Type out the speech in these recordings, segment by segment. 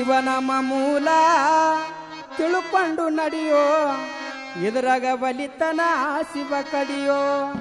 ಶಿವನಾಮ ಮೂಲ ತಿಳುಕೊಂಡು ನಡೆಯೋ ಇದ್ರಾಗ ಬಲಿತನ ಶಿವ ಕಡಿಯೋ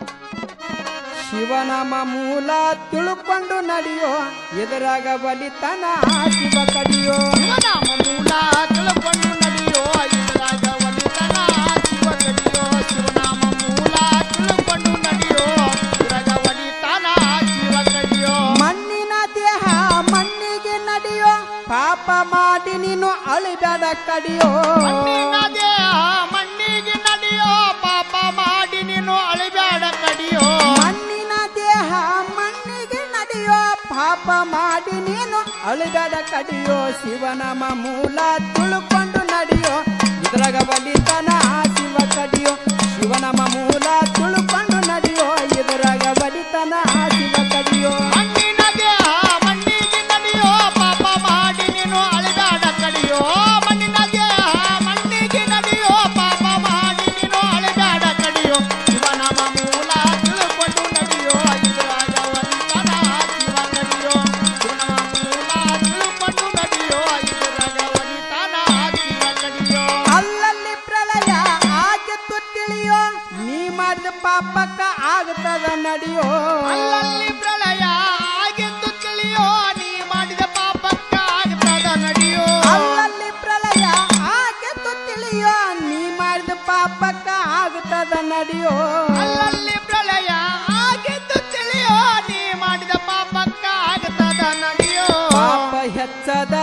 ಶಿವನಾಮ ಮೂಲ ತಿಳುಕೊಂಡು ನಡೆಯೋ ಇದ್ರಾಗ ಬಲಿತನ ಶಿವ ಕಡಿಯೋ ಶಿವನಾಮ ಮೂಲ ತಿಳ್ಕೊಂಡು ನಡೆಯೋ ಇದ್ರಾಗ ಒಲಿತನ ಶಿವ ಕಡಿಯೋ ಶಿವನಾಮ ಮೂಲ ತಿಳ್ಕೊಂಡು ನಡೆಯೋ ಇದ್ರಾಗ ಒಲಿತನ ಶಿವ ಕಡಿಯೋ ಮಣ್ಣಿನ ದೇಹ ಮಣ್ಣಿಗೆ ನಡೆಯೋ ಪಾಪ ಮಾಡಿ ನೀನು ಅಳಿಬೇಡ ಕಡಿಯೋ ಮಣ್ಣಿನ ದೇಹ ಮಣ್ಣಿಗೆ ನಡೆಯೋ ಪಾಪ ಮಾಡಿ ನೀನು ಅಳಿಬೇಡ ಕಡಿಯೋ ಮಣ್ಣಿನ ದೇಹ ಮಣ್ಣಿಗೆ ನಡೆಯೋ ಪಾಪ ಮಾಡಿ ನೀನು ಅಳಿಬೇಡ ಕಡಿಯೋ ಶಿವನಾಮ ಮೂಲ ತುಳುಕೊಂಡು ನಡೆಯೋ ಇದ್ರಾಗ ಬಲಿತನ ಶಿವ ಕಡಿಯೋ ಶಿವನಾಮ ಮೂಲ ತುಳುಕೊಂಡು ನಡೆಯೋ ಇದ್ರಾಗ ಬಲಿತನ ಶಿವ ಕಡಿಯೋ ಮಣ್ಣಿನ ದೇಹ ಮಣ್ಣಿಗೆ ನಡೆಯೋ ಪಾಪ ಮಾಡಿ ನೀನು ಅಳಿಬೇಡ ಕಡಿಯೋ ಮಣ್ಣಿನ ದೇಹ ಮಣ್ಣಿಗೆ ನಡೆಯೋ ಪಾಪ ಮಾಡಿ ನೀನು ಅಳಿಬೇಡ ಕಡಿಯೋ ಶಿವನಾಮ ಮೂಲ ತಿಳ್ಕೊಂಡು ನಡೆಯೋ ಇದ್ರಾಗ ಒಲಿತನ ಶಿವ ಕಡಿಯೋ ಶಿವನಾಮ ಮೂಲ ತಿಳ್ಕೊಂಡು ನಡೆಯೋ ಇದ್ರಾಗ ಒಲಿತನ ಶಿವ ಕಡಿಯೋ ಅಲ್ಲಲ್ಲಿ ಪ್ರಳಯ ಆಗಿತ್ತು ತಿಳಿಯೋ ನೀ ಮಾಡಿದ ಪಾಪಕ್ಕ ಆಗ್ತದ ನಡೆಯೋ ಅಲ್ಲಲ್ಲಿ ಪ್ರಳಯ ಆಗಿದ್ದು ತಿಳಿಯೋ ನೀ ಮಾಡಿದ ಪಾಪಕ್ಕ ಆಗ್ತದ ನಡೆಯೋ ಅಲ್ಲಲ್ಲಿ ಪ್ರಳಯ ಆಗಿತ್ತು ತಿಳಿಯೋ ನೀ ಮಾಡಿದ ಪಾಪಕ್ಕ ಆಗ್ತದ ನಡೆಯೋ ಅಲ್ಲಲ್ಲಿ ಪ್ರಳಯ ಆಗಿದ್ದು ತಿಳಿಯೋ ನೀ ಮಾಡಿದ ಪಾಪಕ್ಕ ಆಗ್ತದ ನಡೆಯೋ ಪಾಪ ಹೆಚ್ಚದ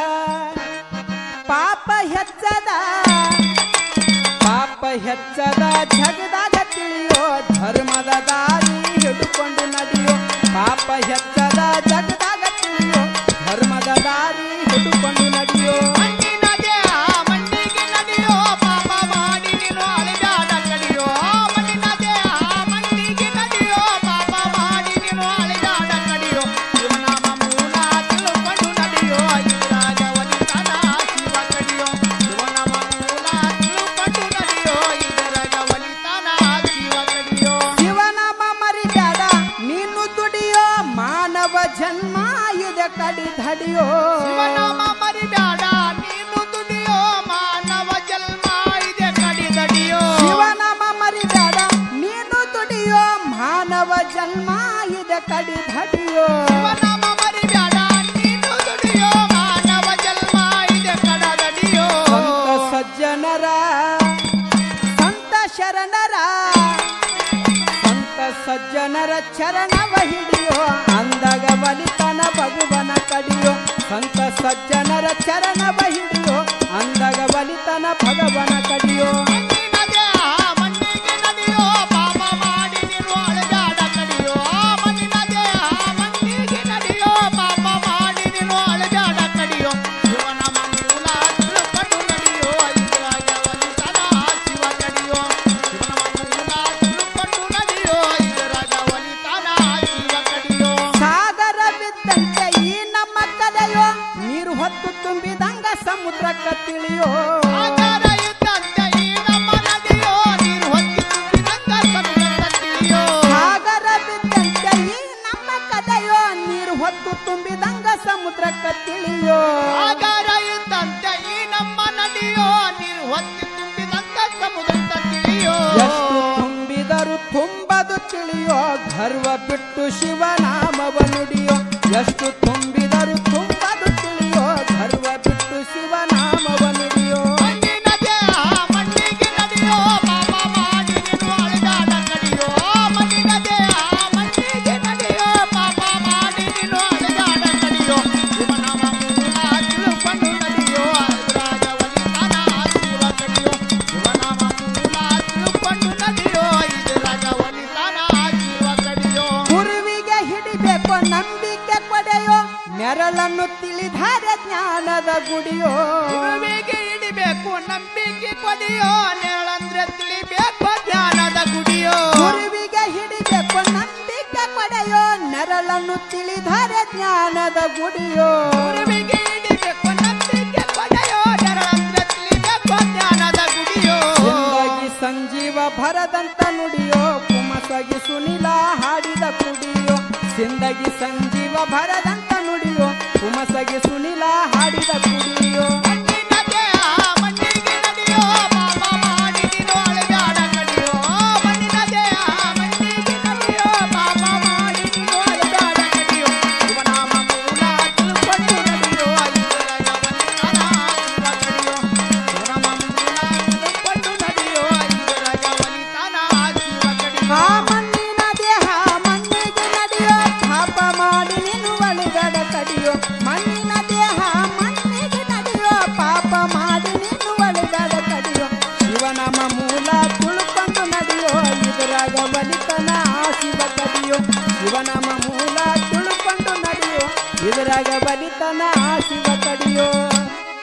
ಪಾಪ ಹೆಚ್ಚದ ಪಾಪ ಹೆಚ್ಚದ ಜಗದಾಗ ತಿಳಿಯೋ ಧರ್ಮದ ದಾರಿ ಹಿಡ್ಕೊಂಡು ನಡೆಯೋ ಪಾಪ ಹೆಚ್ಚದ ಜಗದಾಗ ತಿಳಿಯೋ ಧರ್ಮದ ದಾರಿ ಹಿಡ್ಕೊಂಡು ನಡೆಯೋ ಮಣ್ಣಿನ ದೇಹ ಮಣ್ಣಿಗೆ ನಡೆಯೋ ಪಾಪ ಮಾಡಿ ನೀನು ಅಳಿದಾಡ ಕಡಿಯೋ ಮಣ್ಣಿನ ದೇಹ ಮಣ್ಣಿಗೆ ನಡೆಯೋ ಪಾಪ ಮಾಡಿ ನೀನು ಅಳಿದಾಡ ಕಡಿಯೋ ಶಿವನಾಮ ಮೂಲ ತಿಳ್ಕೊಂಡು ನಡೆಯೋ ಇದ್ರಾಗ ಒಲಿತನ ಶಿವ ಕಡಿಯೋ ಶಿವನಾಮ ಮೂಲ ತಿಳ್ಕೊಂಡು ನಡೆಯೋ ಇದ್ರಾಗ ಒಲಿತನ ಶಿವ ಕಡಿಯೋ ಶಿವನಾಮ ಮರಿಬೇಡ ನೀನು ದುಡಿಯೋ ಮಾನವ ಜನ್ಮ ಇದೆ ಕಡಿ ಧಡಿಯೋ ಶಿವನಾಮ ಮರಿಬೇಡ ನೀನು ದುಡಿಯೋ ಮಾನವ ಜನ್ಮ ಇದೆ ಕಡಿದಡಿಯೋ ಶಿವನಾಮ ಮರಿಬೇಡ ನೀನು ದುಡಿಯೋ ಮಾನವ ಜನ್ಮ ಇದೆ ಕಡಿ ಧಡಿಯೋ ಶಿವನಾಮ ಮರಿಬೇಡ ನೀನು ದುಡಿಯೋ ಮಾನವ ಜನ್ಮ ಇದೆ ಕಡದಡಿಯೋ ಸಂತ ಸಜ್ಜನರ ಸಂತ ಶರಣರ ಸಂತ ಸಜ್ಜನರ ಚರಣವ ಹಿಡಿಯೋ ಅಂದಾಗ ಬಲಿತನ ಭಗವನ ಕಡಿಯೋ ಸಂತ ಸಜ್ಜನರ ಚರಣವ ಹಿಡಿಯೋ ಅಂದಾಗ ಬಲಿತನ ಭಗವನ ಕಡಿಯೋ ಮಣ್ಣಿನ ದೇಹ ಮಣ್ಣಿಗೆ ನಡೆಯೋ ಪಾಪ ಮಾಡಿ ನೀನು ಅಳೆದಾಡ ಕಡಿಯೋ ಮಣ್ಣಿನ ದೇಹ ಮಣ್ಣಿಗೆ ನಡೆಯೋ ಪಾಪ ಮಾಡಿ ನೀನು ಅಳೆದಾಡ ಕಡಿಯೋ ಶಿವನಾಮ ಮೂಲ ತಿಳ್ಕೊಂಡು ನಡೆಯೋ ಇದ್ರಾಗ ಒಲಿತನ ಶಿವ ಕಡಿಯೋ ಶಿವನಾಮ ಮೂಲ ತಿಳ್ಕೊಂಡು ನಡೆಯೋ ಇದ್ರಾಗ ಒಲಿತನ ಶಿವ ಕಡಿಯೋ ಸಾಗರ ಬಿದ್ದಂತೆ ಈ ನಮ್ಮ ಕಲೆಯೋ ನೀರು ಹೊತ್ತು ತುಂಬಿದಂಗ ಸಮುದ್ರಕ್ಕ ತಿಳಿಯೋ ಸಾಗರ ಇದ್ದಂತೆ ಈ ನಮ್ಮ ನದಿಯೋ ನೀರು ಹೊತ್ತಿ ತುಂಬಿದಂಗ ಸಮುದ್ರ ತಿಳಿಯೋ ಸಾಗರ ಬಿದ್ದಂತೆ ಈ ನಮ್ಮ ಕಲೆಯೋ ನೀರು ಹೊತ್ತು ತುಂಬಿದಂಗ ಸಮುದ್ರಕ್ಕ ತಿಳಿಯೋ ಸಾಗರ ಇದ್ದಂತೆ ಈ ನಮ್ಮ ನದಿಯೋ ನೀರು ಹೊತ್ತಿ ತುಂಬಿದಂತ ಸಮುದ್ರ ತಿಳಿಯೋ ಎಷ್ಟು ತುಂಬಿದರು ತುಂಬದು ತಿಳಿಯೋ ಗರ್ವ ಬಿಟ್ಟು ಶಿವನಾಮವ ನುಡಿಯೋ ಎಷ್ಟು ತುಂಬಿದರು ತುಂಬದು ತಿಳಿಯೋ ಗರ್ವ ಬಿಟ್ಟು ಶಿವನಾಮವ ನುಡಿಯೋ ಮಣ್ಣಿನ ದೇಹ ಮಣ್ಣಿಗೆ ನಡೆಯೋ ಪಾಪ ಮಾಡಿ ನೀನು ಅಳಿದಾಡ ಕಡಿಯೋ ಮಣ್ಣಿನ ದೇಹ ಮಣ್ಣಿಗೆ ನಡೆಯೋ ಪಾಪ ಮಾಡಿ ನೀನು ಅಳಿದಾಡ ಕಡಿಯೋ ಶಿವನಾಮ ಮೂಲ ತಿಳ್ಕೊಂಡು ನಡೆಯೋ ಅದ್ರಾಗ ಒಲಿತನ ಶಿವ ಕಡಿಯೋ ಶಿವನಾಮ ಮೂಲ ತಿಳ್ಕೊಂಡು ನಡೆಯೋ ಇದ್ರಾಗ ಒಲಿತನ ಶಿವ ಕಡಿಯೋ ಗುರುವಿಗೆ ಹಿಡಿಬೇಕು ನಂಬಿಕೆ ಕೊಡೆಯೋ ನೆರಳನ್ನು ತಿಳಿದರೆ ಜ್ಞಾನದ ಗುಡಿಯೋ ಗುರುವಿಗೆ ಹಿಡಿಬೇಕು ನಂಬಿಕೆ ಕೊಡಿಯೋ ನೆರಳಂದ್ರೆ ತಿಳಿಬೇಕು ಜ್ಞಾನದ ಗುಡಿಯೋ ಗುರುವಿಗೆ ಹಿಡಿಬೇಕು ನಂಬಿಕೆ ಕೊಡೆಯೋ ನೆರಳನ್ನು ತಿಳಿದರೆ ಜ್ಞಾನದ ಗುಡಿಯೋ ಗುರುವಿಗೆ ಹಿಡಿಬೇಕು ನಂಬಿಕೆ ಕೊಡೆಯೋ ನೆರಳಂದ್ರೆ ತಿಳಿಬೇಕು ಜ್ಞಾನದ ಗುಡಿಯೋ ಜಿಂದಗಿ ಸಂಜೀವ ಭರದಂತ ನುಡಿಯೋ ಕುಮಸಗಿ ಸುನಿಲ ಹಾಡಿದ ಕುಡಿಯೋ ಸಿಂದಗಿ ಸಂಜೀವ ಭರದಂತ ನುಡಿಯೋ ಹುಮಸಗೆ ಸುನಿಲ ಹಾಡಿದ ಕುಡಿಯೋ ಮಣ್ಣಿನ ದೇಹ ಮಣ್ಣಿಗೆ ನಡೆಯೋ ಪಾಪ ಮಾಡಿ ನೀನು ಅಳಗಾಡ ಕಡಿಯೋ ಮಣ್ಣಿನ ದೇಹ ಮಣ್ಣಿಗೆ ನಡೆಯೋ ಪಾಪ ಮಾಡಿ ನೀನು ಅಳಗಾಡ ಕಡಿಯೋ ಶಿವನಾಮ ಮೂಲ ತಿಳ್ಕೊಂಡು ನಡೆಯೋ ಐಶ್ವರ್ಯ ವನಿತನ ಶಿವ ಕಡಿಯೋ ಶಿವನಾಮ ಮೂಲ ತಿಳ್ಕೊಂಡು ನಡೆಯೋ ಐಶ್ವರ್ಯ ವನಿತನ ಶಿವ ಕಡಿಯೋ ಆ ಮಣ್ಣಿನ ದೇಹ ಮಣ್ಣಿಗೆ ನಡೆಯೋ ಪಾಪ ಮಾಡಿ ನೀನು ಒಳಗಡ ಕಡಿಯೋ ಮಣ್ಣಿನ ದೇಹ ಮಣ್ಣಿಗೆ ನಡೆಯೋ ಪಾಪ ಮಾಡಿ ನೀನು ಒಳಗಡ ಕಡಿಯೋ ಶಿವನಾಮ ಮೂಲ ತುಳ್ಕೊಂಡು ನಡೆಯೋ ಇದರಾಗ ಬಲಿತನ ಶಿವ ಕಡಿಯೋ ಶಿವನಾಮ ಮೂಲ ತುಳ್ಕೊಂಡು ನಡೆಯೋ ಇದರಾಗ ಬಲಿತನ ಶಿವ ಕಡಿಯೋ